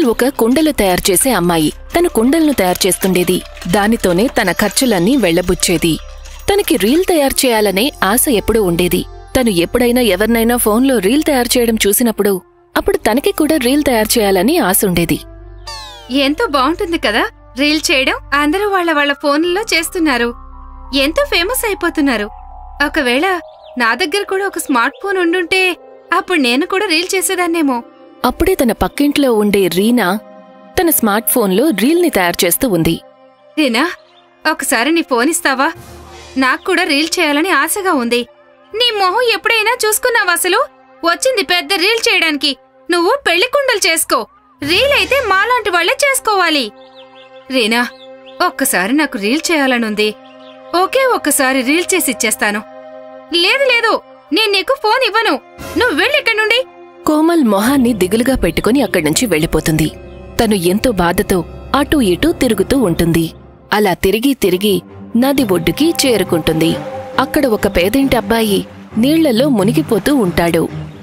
ఒక కుండలు తయారు చేసే అమ్మాయి తను కుండలను తయారు చేస్తుండేది దానితోనే తన ఖర్చులన్నీ వెళ్లబుచ్చేది తనకి రీల్ తయారు చేయాలనే ఆశ ఎప్పుడూ ఉండేది తను ఎప్పుడైనా ఎవరినైనా ఫోన్లో రీల్ తయారు చేయడం చూసినప్పుడు అప్పుడు తనకి కూడా రీల్ తయారు చేయాలని ఆశ ఉండేది ఎంతో బాగుంటుంది కదా రీల్ చేయడం అందరూ వాళ్ళ వాళ్ళ ఫోన్లలో చేస్తున్నారు ఎంతో ఫేమస్ అయిపోతున్నారు ఒకవేళ నా దగ్గర కూడా ఒక స్మార్ట్ ఫోన్ ఉండుంటే అప్పుడు నేను కూడా రీల్ చేసేదాన్నేమో అప్పుడే తన పక్కింట్లో ఉండే రీనా తన స్మార్ట్ ఫోన్లో రీల్ని తయారు చేస్తూ ఉంది రీనా ఒకసారి నీ ఫోన్ ఇస్తావా నాకు కూడా రీల్ చేయాలని ఆశగా ఉంది నీ మొహం ఎప్పుడైనా చూసుకున్నావా అసలు వచ్చింది పెద్ద రీల్ చేయడానికి నువ్వు పెళ్లి కుండలు చేసుకో రీల్ అయితే మాలాంటి వాళ్లే చేసుకోవాలి రీనా ఒక్కసారి నాకు రీల్ చేయాలనుంది ఒకే ఒక్కసారి రీల్ చేసి ఇచ్చేస్తాను లేదు లేదు నేను నీకు ఫోన్ ఇవ్వను నువ్వు వెళ్ళిక్కడి నుండి కోమల్ మొహాన్ని దిగులుగా పెట్టుకుని అక్కడ్నుంచి వెళ్ళిపోతుంది తను ఎంతో బాధతో అటూ ఇటూ తిరుగుతూ ఉంటుంది అలా తిరిగి తిరిగి నది ఒడ్డుకి చేరుకుంటుంది అక్కడ ఒక పేదింటి అబ్బాయి నీళ్లలో మునిగిపోతూ ఉంటాడు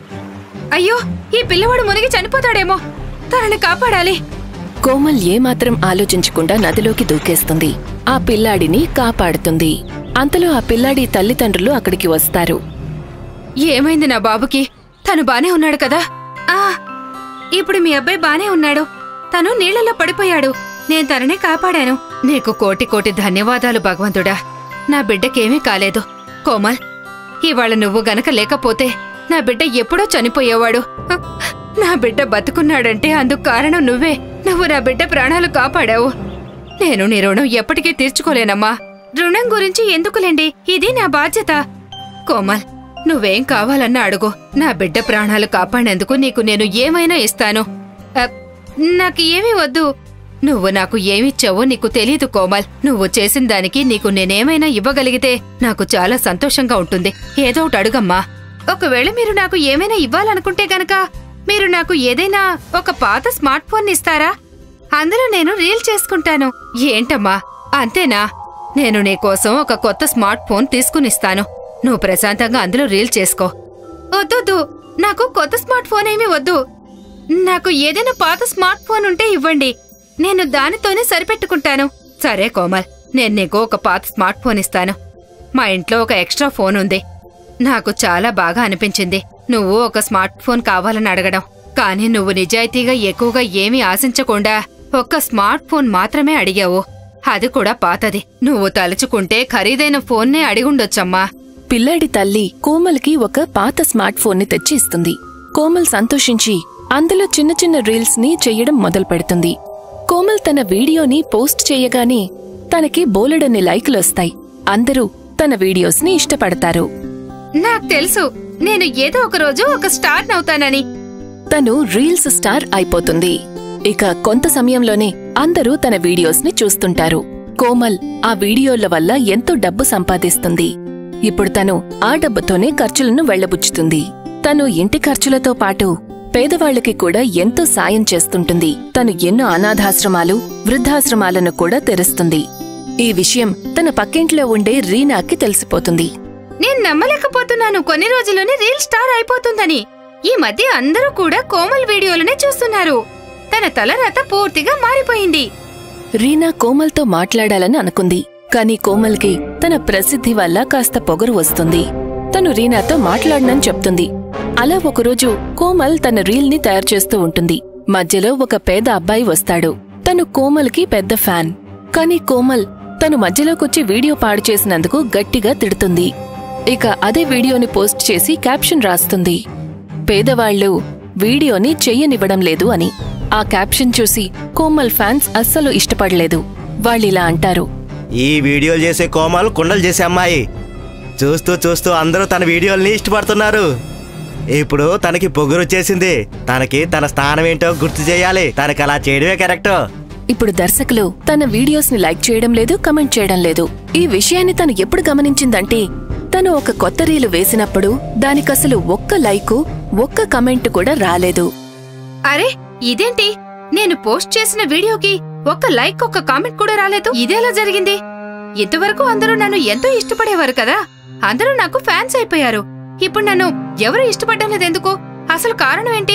అయ్యో ఈ పిల్లవాడు మునిగి చనిపోతాడేమో తనని కాపాడాలి కోమల్ ఏమాత్రం ఆలోచించకుండా నదిలోకి దూకేస్తుంది ఆ పిల్లాడిని కాపాడుతుంది అంతలో ఆ పిల్లాడి తల్లిదండ్రులు అక్కడికి వస్తారు ఏమైంది నా బాబుకి తను బానే ఉన్నాడు కదా ఆ ఇప్పుడు మీ అబ్బాయి బానే ఉన్నాడు తను నీళ్లలో పడిపోయాడు నేను తననే కాపాడాను నీకు కోటి కోటి ధన్యవాదాలు భగవంతుడా నా బిడ్డకేమీ కాలేదు కోమల్ ఇవాళ నువ్వు గనక లేకపోతే నా బిడ్డ ఎప్పుడో చనిపోయేవాడు హ, నా బిడ్డ బతుకున్నాడంటే అందుకు కారణం నువ్వే నువ్వు నా బిడ్డ ప్రాణాలు కాపాడావు నేను నీ రుణం ఎప్పటికీ తీర్చుకోలేనమ్మా రుణం గురించి ఎందుకులేండి ఇది నా బాధ్యత కోమల్ నువ్వేం కావాలన్నా అడుగు నా బిడ్డ ప్రాణాలు కాపాడేందుకు నీకు నేను ఏమైనా ఇస్తాను అప్, నాకు ఏమీ వద్దు నువ్వు నాకు ఏమిచ్చావో నీకు తెలీదు కోమల్ నువ్వు చేసిన దానికి నీకు నేనేమైనా ఇవ్వగలిగితే నాకు చాలా సంతోషంగా ఉంటుంది ఏదో ఒకటి అడుగమ్మా ఒకవేళ మీరు నాకు ఏమైనా ఇవ్వాలనుకుంటే గనక మీరు నాకు ఏదైనా ఒక పాత స్మార్ట్ ఫోన్ ఇస్తారా అందులో నేను రీల్ చేసుకుంటాను ఏంటమ్మా అంతేనా నేను నీకోసం ఒక కొత్త స్మార్ట్ ఫోన్ తీసుకునిస్తాను నువ్వు ప్రశాంతంగా అందులో రీల్ చేసుకో వద్దొద్దు నాకు కొత్త స్మార్ట్ ఫోన్ ఏమీ వద్దు నాకు ఏదైనా పాత స్మార్ట్ ఫోన్ ఉంటే ఇవ్వండి నేను దానితోనే సరిపెట్టుకుంటాను సరే కోమల్ నేను నీకు ఒక పాత స్మార్ట్ ఫోన్ ఇస్తాను మా ఇంట్లో ఒక ఎక్స్ట్రా ఫోన్ ఉంది నాకు చాలా బాగా అనిపించింది నువ్వు ఒక స్మార్ట్ ఫోన్ కావాలని అడగడం కానీ నువ్వు నిజాయితీగా ఎక్కువగా ఏమీ ఆశించకుండా ఒక్క స్మార్ట్ ఫోన్ మాత్రమే అడిగావు అది కూడా పాతది నువ్వు తలుచుకుంటే ఖరీదైన ఫోన్నే అడిగుండొచ్చమ్మా పిల్లాడి తల్లి కోమల్కి ఒక పాత స్మార్ట్ ఫోన్ని తెచ్చి ఇస్తుంది కోమల్ సంతోషించి అందులో చిన్న చిన్న రీల్స్ ని చెయ్యడం మొదలు పెడుతుంది కోమల్ తన వీడియోని పోస్ట్ చేయగానే తనకి బోలెడన్ని లైకులొస్తాయి అందరూ తన వీడియోస్ ని ఇష్టపడతారు నాకు తెలుసు నేను ఏదో ఒక రోజు ఒక స్టార్ నవుతానని తను రీల్స్ స్టార్ అయిపోతుంది ఇక కొంత సమయంలోనే అందరూ తన వీడియోస్ ని చూస్తుంటారు కోమల్ ఆ వీడియోల వల్ల ఎంతో డబ్బు సంపాదిస్తుంది ఇప్పుడు తను ఆ డబ్బుతోనే ఖర్చులను వెళ్లబుచ్చుతుంది తను ఇంటి ఖర్చులతో పాటు పేదవాళ్లకి కూడా ఎంతో సాయం చేస్తుంటుంది తను ఎన్నో అనాథాశ్రమాలు వృద్ధాశ్రమాలను కూడా తెరుస్తుంది ఈ విషయం తన పక్కింట్లో ఉండే రీనాకి తెలిసిపోతుంది నేను నమ్మలేకపోతున్నాను కొన్ని రోజుల్లోనే రీల్ స్టార్ అయిపోతుందని ఈ మధ్య అందరూ కూడా కోమల్ వీడియోలనే చూస్తున్నారు తన తలరాత పూర్తిగా మారిపోయింది రీనా కోమల్తో మాట్లాడాలని అనుకుంది కాని కోమల్కి తన ప్రసిద్ధి వల్ల కాస్త పొగరు వస్తుంది తను రీనాతో మాట్లాడనని చెప్తుంది అలా ఒకరోజు కోమల్ తన రీల్ని తయారు చేస్తూ ఉంటుంది మధ్యలో ఒక పేద అబ్బాయి వస్తాడు తను కోమల్కి పెద్ద ఫ్యాన్ కాని కోమల్ తను మధ్యలోకొచ్చి వీడియో పాడు చేసినందుకు గట్టిగా తిడుతుంది ఇక అదే వీడియోని పోస్ట్ చేసి క్యాప్షన్ రాస్తుంది పేదవాళ్లు వీడియోని చెయ్యనివ్వడం లేదు అని ఆ క్యాప్షన్ చూసి కోమల్ ఫ్యాన్స్ అస్సలు ఇష్టపడలేదు వాళ్ళిలా అంటారు ఈ వీడియోలు చేసే కోమాలు కుండలు చేసే అమ్మాయి చూస్తూ చూస్తూ అందరూ తన వీడియోల్ని ఇష్టపడుతున్నారు ఇప్పుడు తనకి పొగురు వచ్చేసింది తనకి తన స్థానం ఏంటో గుర్తు చేయాలి తనకి అలా చేయడమే కరెక్ట్ ఇప్పుడు దర్శకులు తన వీడియోస్ ని లైక్ చేయడం లేదు కమెంట్ చేయడం లేదు ఈ విషయాన్ని తను ఎప్పుడు గమనించిందంటే తను ఒక కొత్త రీలు వేసినప్పుడు దానికసలు ఒక్క లైకు ఒక్క కమెంట్ కూడా రాలేదు అరే ఇదేంటి నేను పోస్ట్ చేసిన వీడియోకి ఒక్క లైక్ ఒక్క కామెంట్ కూడా రాలేదు ఇదేలా జరిగింది ఇంతవరకు అందరూ నన్ను ఎంతో ఇష్టపడేవారు కదా అందరూ నాకు ఫ్యాన్స్ అయిపోయారు ఇప్పుడు నన్ను ఎవరు ఇష్టపడడం లేదెందుకు అసలు కారణం ఏంటి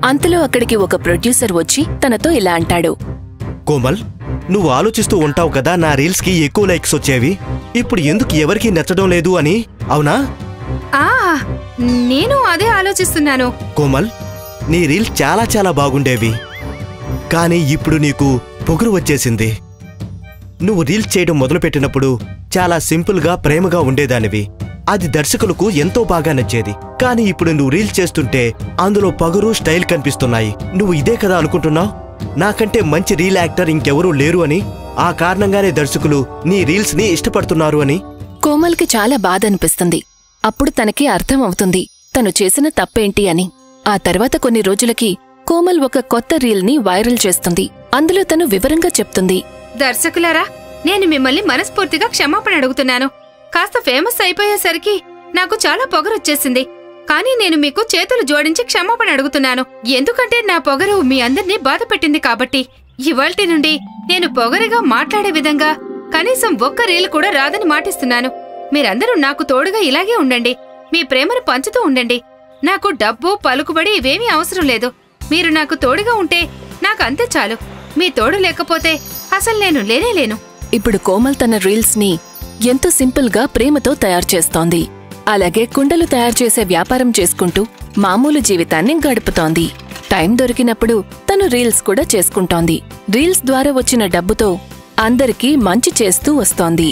అంతలో అక్కడికి ఒక ప్రొడ్యూసర్ వచ్చి తనతో ఇలా అంటాడు కోమల్ నువ్వు ఆలోచిస్తూ ఉంటావు కదా నా రీల్స్ కి ఎక్కువ లైక్స్ వచ్చేవి ఇప్పుడు ఎందుకు ఎవరికీ నచ్చడం లేదు అని అవునా ఆ నేను అదే ఆలోచిస్తున్నాను కోమల్ నీ రీల్స్ చాలా చాలా బాగుండేవి కానీ ఇప్పుడు నీకు పొగురు వచ్చేసింది నువ్వు రీల్స్ చేయడం మొదలుపెట్టినప్పుడు చాలా సింపుల్గా ప్రేమగా ఉండేదానివి అది దర్శకులకు ఎంతో బాగా నచ్చేది కానీ ఇప్పుడు నువ్వు రీల్స్ చేస్తుంటే అందులో పగురు స్టైల్ కనిపిస్తున్నాయి నువ్వు ఇదే కదా అనుకుంటున్నావు నాకంటే మంచి రీల్ యాక్టర్ ఇంకెవరూ లేరు అని ఆ కారణంగానే దర్శకులు నీ రీల్స్ ని ఇష్టపడుతున్నారు అని కోమల్కి చాలా బాధ అనిపిస్తుంది అప్పుడు తనకి అర్థం అవుతుంది తను చేసిన తప్పేంటి అని ఆ తర్వాత కొన్ని రోజులకి కోమల్ ఒక కొత్త రీల్ని వైరల్ చేస్తుంది అందులో తను వివరంగా చెప్తుంది దర్శకులారా నేను మిమ్మల్ని మనస్ఫూర్తిగా క్షమాపణ అడుగుతున్నాను కాస్త ఫేమస్ అయిపోయేసరికి నాకు చాలా పొగరొచ్చేసింది కానీ నేను మీకు చేతులు జోడించి క్షమాపణ అడుగుతున్నాను ఎందుకంటే నా పొగరు మీ అందర్నీ బాధ పెట్టింది కాబట్టి ఇవాల్టి నుండి నేను పొగరుగా మాట్లాడే విధంగా కనీసం ఒక్క రీల్ కూడా రాదని మాటిస్తున్నాను మీరందరూ నాకు తోడుగా ఇలాగే ఉండండి మీ ప్రేమను పంచుతూ ఉండండి నాకు డబ్బు పలుకుబడి ఇవేమీ అవసరం లేదు మీరు నాకు తోడుగా ఉంటే నాకు అంతే చాలు మీ తోడు లేకపోతే అసలు నేను లేనే లేను ఇప్పుడు కోమల్ తన రీల్స్ ని ఎంతో సింపుల్ గా ప్రేమతో తయారు చేస్తోంది అలాగే కుండలు తయారు చేసే వ్యాపారం చేసుకుంటూ మామూలు జీవితాన్ని గడుపుతోంది టైం దొరికినప్పుడు తను రీల్స్ కూడా చేసుకుంటోంది రీల్స్ ద్వారా వచ్చిన డబ్బుతో అందరికీ మంచి చేస్తూ వస్తోంది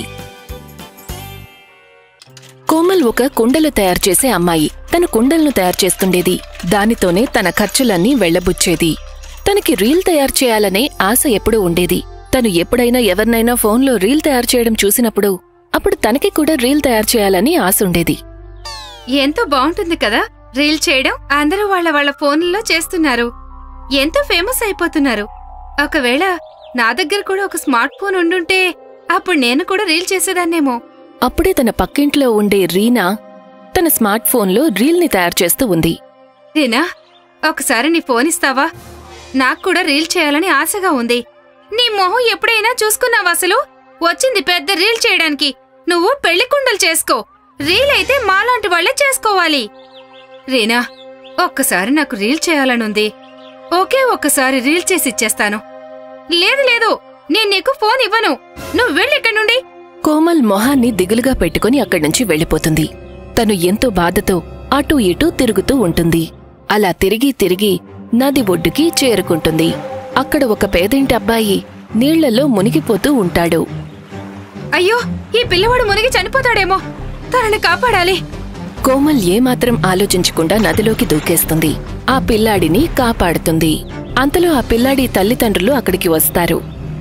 కోమల్ ఒక కుండలు తయారు చేసే అమ్మాయి తన కుండలను తయారు చేస్తుండేది దానితోనే తన ఖర్చులన్నీ వెళ్లబుచ్చేది తనకి రీల్ తయారు చేయాలనే ఆశ ఎప్పుడూ ఉండేది తను ఎప్పుడైనా ఎవరినైనా ఫోన్లో రీల్ తయారు చేయడం చూసినప్పుడు అప్పుడు తనకి కూడా రీల్ తయారు చేయాలని ఆశ ఉండేది ఎంతో బాగుంటుంది కదా రీల్ చేయడం అందరూ వాళ్ళ వాళ్ళ ఫోన్లలో చేస్తున్నారు ఎంతో ఫేమస్ అయిపోతున్నారు ఒకవేళ నా దగ్గర కూడా ఒక స్మార్ట్ ఫోన్ ఉండుంటే అప్పుడు నేను కూడా రీల్ చేసేదాన్నేమో అప్పుడే తన పక్కింట్లో ఉండే రీనా తన స్మార్ట్ ఫోన్లో రీల్ని తయారు చేస్తూ ఉంది రీనా ఒకసారి నీ ఫోన్ ఇస్తావా నాకు కూడా రీల్ చేయాలని ఆశగా ఉంది నీ మొహం ఎప్పుడైనా చూసుకున్నావా అసలు వచ్చింది పెద్ద రీల్ చేయడానికి నువ్వు పెళ్లి కుండలు చేసుకో రీల్ అయితే మాలాంటి వాళ్ళే చేసుకోవాలి రీనా ఒక్కసారి నాకు రీల్ చేయాలనుంది ఒకే ఒక్కసారి రీల్ చేసి ఇచ్చేస్తాను లేదు లేదు నేను నీకు ఫోన్ ఇవ్వను నువ్వు వెళ్ళిక్కడి నుండి కోమల్ మొహాన్ని దిగులుగా పెట్టుకుని అక్కడ్నుంచి వెళ్ళిపోతుంది తను ఎంతో బాధతో అటూ ఇటూ తిరుగుతూ ఉంటుంది అలా తిరిగి తిరిగి నది ఒడ్డుకి చేరుకుంటుంది అక్కడ ఒక పేదింటి అబ్బాయి నీళ్లలో మునిగిపోతూ ఉంటాడు అయ్యో ఈ పిల్లవాడు మునిగి చనిపోతాడేమో తనని కాపాడాలి కోమల్ ఏమాత్రం ఆలోచించకుండా నదిలోకి దూకేస్తుంది ఆ పిల్లాడిని కాపాడుతుంది అంతలో ఆ పిల్లాడి తల్లిదండ్రులు అక్కడికి వస్తారు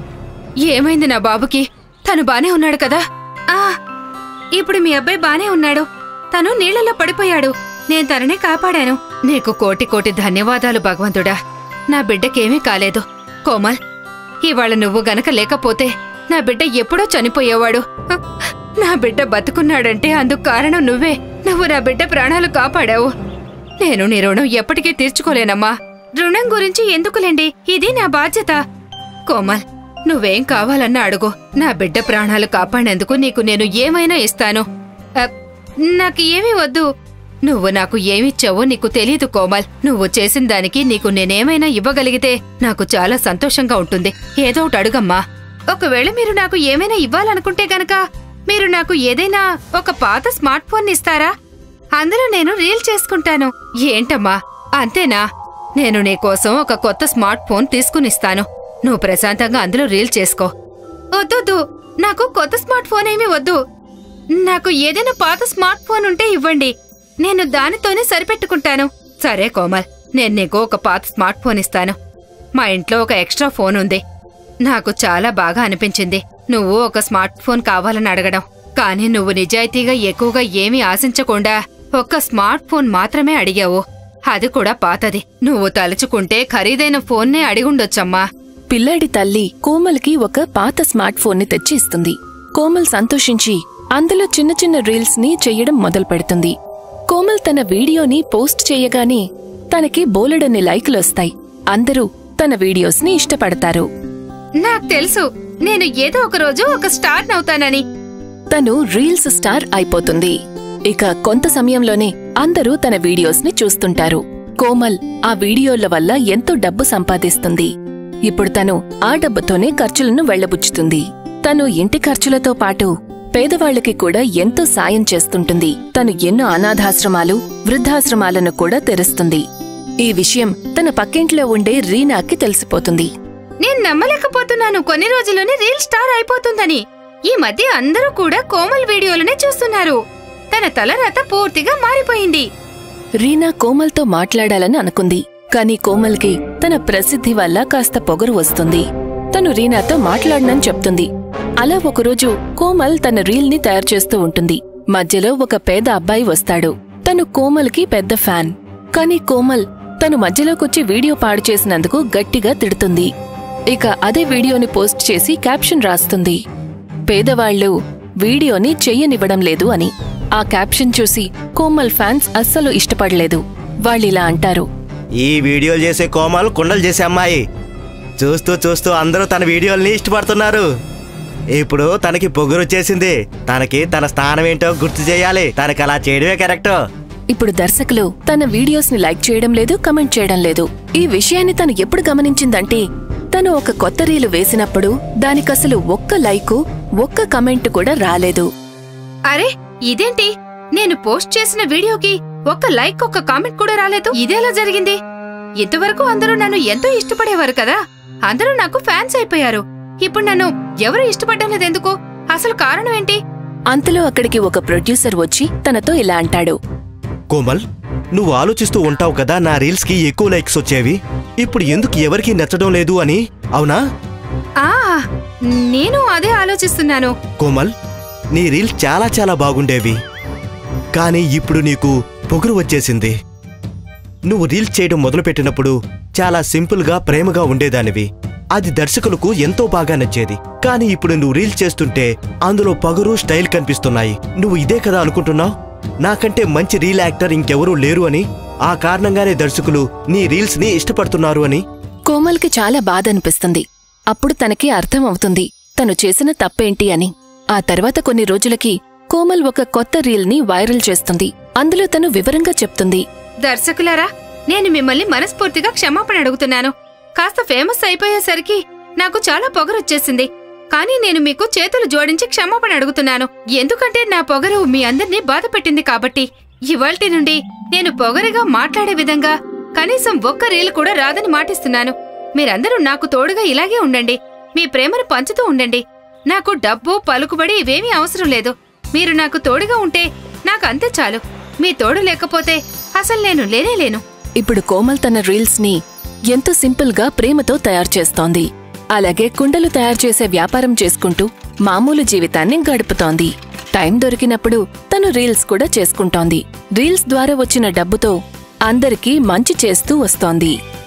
ఏమైంది నా బాబుకి తను బానే ఉన్నాడు కదా ఆ ఇప్పుడు మీ అబ్బాయి బానే ఉన్నాడు తను నీళ్లలో పడిపోయాడు నేను తనని కాపాడాను నీకు కోటి కోటి ధన్యవాదాలు భగవంతుడా నా బిడ్డకేమీ కాలేదు కోమల్ ఇవాళ నువ్వు గనక లేకపోతే నా బిడ్డ ఎప్పుడో చనిపోయేవాడు హ, నా బిడ్డ బతుకున్నాడంటే అందుకు కారణం నువ్వే నువ్వు నా బిడ్డ ప్రాణాలు కాపాడావు నేను నీ రుణం ఎప్పటికీ తీర్చుకోలేనమ్మా రుణం గురించి ఎందుకులేండి ఇది నా బాధ్యత కోమల్ నువ్వేం కావాలన్నా అడుగు నా బిడ్డ ప్రాణాలు కాపాడేందుకు నీకు నేను ఏమైనా ఇస్తాను అ, నాకు ఏమీ వద్దు నువ్వు నాకు ఏమిచ్చావో నీకు తెలీదు కోమల్ నువ్వు చేసిన దానికి నీకు నేనేమైనా ఇవ్వగలిగితే నాకు చాలా సంతోషంగా ఉంటుంది ఏదో ఒకటి అడుగమ్మా ఒకవేళ మీరు నాకు ఏమైనా ఇవ్వాలనుకుంటే గనక మీరు నాకు ఏదైనా ఒక పాత స్మార్ట్ ఫోన్ ఇస్తారా అందులో నేను రీల్ చేసుకుంటాను ఏంటమ్మా అంతేనా నేను నీకోసం ఒక కొత్త స్మార్ట్ ఫోన్ తీసుకునిస్తాను నువ్వు ప్రశాంతంగా అందులో రీల్ చేసుకో వద్దొద్దు నాకు కొత్త స్మార్ట్ ఫోన్ ఏమీ వద్దు నాకు ఏదైనా పాత స్మార్ట్ ఫోన్ ఉంటే ఇవ్వండి నేను దానితోనే సరిపెట్టుకుంటాను సరే కోమల్ నేను నీకు ఒక పాత స్మార్ట్ ఫోన్ ఇస్తాను మా ఇంట్లో ఒక ఎక్స్ట్రా ఫోన్ ఉంది నాకు చాలా బాగా అనిపించింది నువ్వు ఒక స్మార్ట్ ఫోన్ కావాలని అడగడం కానీ నువ్వు నిజాయితీగా ఎక్కువగా ఏమీ ఆశించకుండా ఒక్క స్మార్ట్ ఫోన్ మాత్రమే అడిగావు అది కూడా పాతది నువ్వు తలుచుకుంటే ఖరీదైన ఫోన్నే అడిగుండొచ్చమ్మా పిల్లాడి తల్లి కోమల్కి ఒక పాత స్మార్ట్ ఫోన్ని తెచ్చి ఇస్తుంది కోమల్ సంతోషించి అందులో చిన్న చిన్న రీల్స్ ని చెయ్యడం మొదలు పెడుతుంది కోమల్ తన వీడియోని పోస్ట్ చేయగానే తనకి బోలెడన్ని లైకులొస్తాయి అందరూ తన వీడియోస్ ని ఇష్టపడతారు నాకు తెలుసు నేను ఏదో ఒక రోజు ఒక స్టార్ నవుతానని తను రీల్స్ స్టార్ అయిపోతుంది ఇక కొంత సమయంలోనే అందరూ తన వీడియోస్ ని చూస్తుంటారు కోమల్ ఆ వీడియోల వల్ల ఎంతో డబ్బు సంపాదిస్తుంది ఇప్పుడు తను ఆ డబ్బుతోనే ఖర్చులను వెళ్లబుచ్చుతుంది తను ఇంటి ఖర్చులతో పాటు పేదవాళ్లకి కూడా ఎంతో సాయం చేస్తుంటుంది తను ఎన్నో అనాథాశ్రమాలు వృద్ధాశ్రమాలను కూడా తెరుస్తుంది ఈ విషయం తన పక్కింట్లో ఉండే రీనాకి తెలిసిపోతుంది నేను నమ్మలేకపోతున్నాను కొన్ని రోజుల్లోనే రీల్ స్టార్ అయిపోతుందని ఈ మధ్య అందరూ కూడా కోమల్ వీడియోలనే చూస్తున్నారు తన తలరాత పూర్తిగా మారిపోయింది రీనా కోమల్తో మాట్లాడాలని అనుకుంది కాని కోమల్కి తన ప్రసిద్ధి వల్ల కాస్త పొగరు వస్తుంది తను రీనాతో మాట్లాడనని చెప్తుంది అలా ఒకరోజు కోమల్ తన రీల్ని తయారు చేస్తూ ఉంటుంది మధ్యలో ఒక పేద అబ్బాయి వస్తాడు తను కోమల్కి పెద్ద ఫ్యాన్ కాని కోమల్ తను మధ్యలోకొచ్చి వీడియో పాడు చేసినందుకు గట్టిగా తిడుతుంది ఇక అదే వీడియోని పోస్ట్ చేసి క్యాప్షన్ రాస్తుంది పేదవాళ్లు వీడియోని చెయ్యనివ్వడం లేదు అని ఆ క్యాప్షన్ చూసి కోమల్ ఫ్యాన్స్ అస్సలు ఇష్టపడలేదు వాళ్ళిలా అంటారు ఈ వీడియోలు చేసే కోమల్ కుండలు చేసే అమ్మాయి చూస్తూ చూస్తూ అందరూ తన వీడియోల్ని ఇష్టపడుతున్నారు ఇప్పుడు తనకి పొగురు వచ్చేసింది తనకి తన స్థానం ఏంటో గుర్తు చేయాలి తనకి అలా చేయడమే కరెక్ట్ ఇప్పుడు దర్శకులు తన వీడియోస్ ని లైక్ చేయడం లేదు కమెంట్ చేయడం లేదు ఈ విషయాన్ని తను ఎప్పుడు గమనించిందంటే తను ఒక కొత్త రీలు వేసినప్పుడు దానికసలు ఒక్క లైకు ఒక్క కమెంట్ కూడా రాలేదు అరే ఇదేంటి నేను పోస్ట్ చేసిన వీడియోకి ఒక్క లైక్ ఒక్క కామెంట్ కూడా రాలేదు ఇదేలా జరిగింది ఇంతవరకు అందరూ నన్ను ఎంతో ఇష్టపడేవారు కదా అందరూ నాకు ఫ్యాన్స్ అయిపోయారు ఇప్పుడు నన్ను ఎవరు ఇష్టపడడం లేదెందుకు అసలు కారణం ఏంటి అంతలో అక్కడికి ఒక ప్రొడ్యూసర్ వచ్చి తనతో ఇలా అంటాడు కోమల్ నువ్వు ఆలోచిస్తూ ఉంటావు కదా నా రీల్స్ కి ఎక్కువ లైక్స్ వచ్చేవి ఇప్పుడు ఎందుకు ఎవరికి నచ్చడం లేదు అని అవునా ఆ నేను అదే ఆలోచిస్తున్నాను కోమల్ నీ రీల్స్ చాలా చాలా బాగుండేవి కానీ ఇప్పుడు నీకు పొగరు వచ్చేసింది నువ్వు రీల్స్ చేయడం మొదలుపెట్టినప్పుడు చాలా సింపుల్గా ప్రేమగా ఉండేదానివి అది దర్శకులకు ఎంతో బాగా నచ్చేది కానీ ఇప్పుడు నువ్వు రీల్స్ చేస్తుంటే అందులో పొగరు స్టైల్ కనిపిస్తున్నాయి నువ్వు ఇదే కదా అనుకుంటున్నావు నాకంటే మంచి రీల్ యాక్టర్ ఇంకెవరూ లేరు అని ఆ కారణంగానే దర్శకులు నీ రీల్స్ ని ఇష్టపడుతున్నారు అని కోమల్కి చాలా బాధ అనిపిస్తుంది అప్పుడు తనకి అర్థం అవుతుంది తను చేసిన తప్పేంటి అని ఆ తర్వాత కొన్ని రోజులకి కోమల్ ఒక కొత్త రీల్ని వైరల్ చేస్తుంది అందులో తను వివరంగా చెప్తుంది దర్శకులారా నేను మిమ్మల్ని మనస్ఫూర్తిగా క్షమాపణ అడుగుతున్నాను కాస్త ఫేమస్ అయిపోయేసరికి నాకు చాలా పొగరొచ్చేసింది కానీ నేను మీకు చేతులు జోడించి క్షమాపణ అడుగుతున్నాను ఎందుకంటే నా పొగరు మీ అందరినీ బాధ పెట్టింది కాబట్టి ఇవాల్టి నుండి నేను పొగరుగా మాట్లాడే విధంగా కనీసం ఒక్క రీలు కూడా రాదని మాటిస్తున్నాను మీరందరూ నాకు తోడుగా ఇలాగే ఉండండి మీ ప్రేమను పంచుతూ ఉండండి నాకు డబ్బు పలుకుబడి ఇవేమీ అవసరం లేదు మీరు నాకు తోడుగా ఉంటే నాకు అంతే చాలు మీ తోడు లేకపోతే అసలు నేను లేనే లేను ఇప్పుడు కోమల్ తన రీల్స్ ని ఎంతో సింపుల్ గా ప్రేమతో తయారు చేస్తోంది అలాగే కుండలు తయారు చేసే వ్యాపారం చేసుకుంటూ మామూలు జీవితాన్ని గడుపుతోంది టైం దొరికినప్పుడు తను రీల్స్ కూడా చేసుకుంటోంది రీల్స్ ద్వారా వచ్చిన డబ్బుతో అందరికీ మంచి చేస్తూ వస్తోంది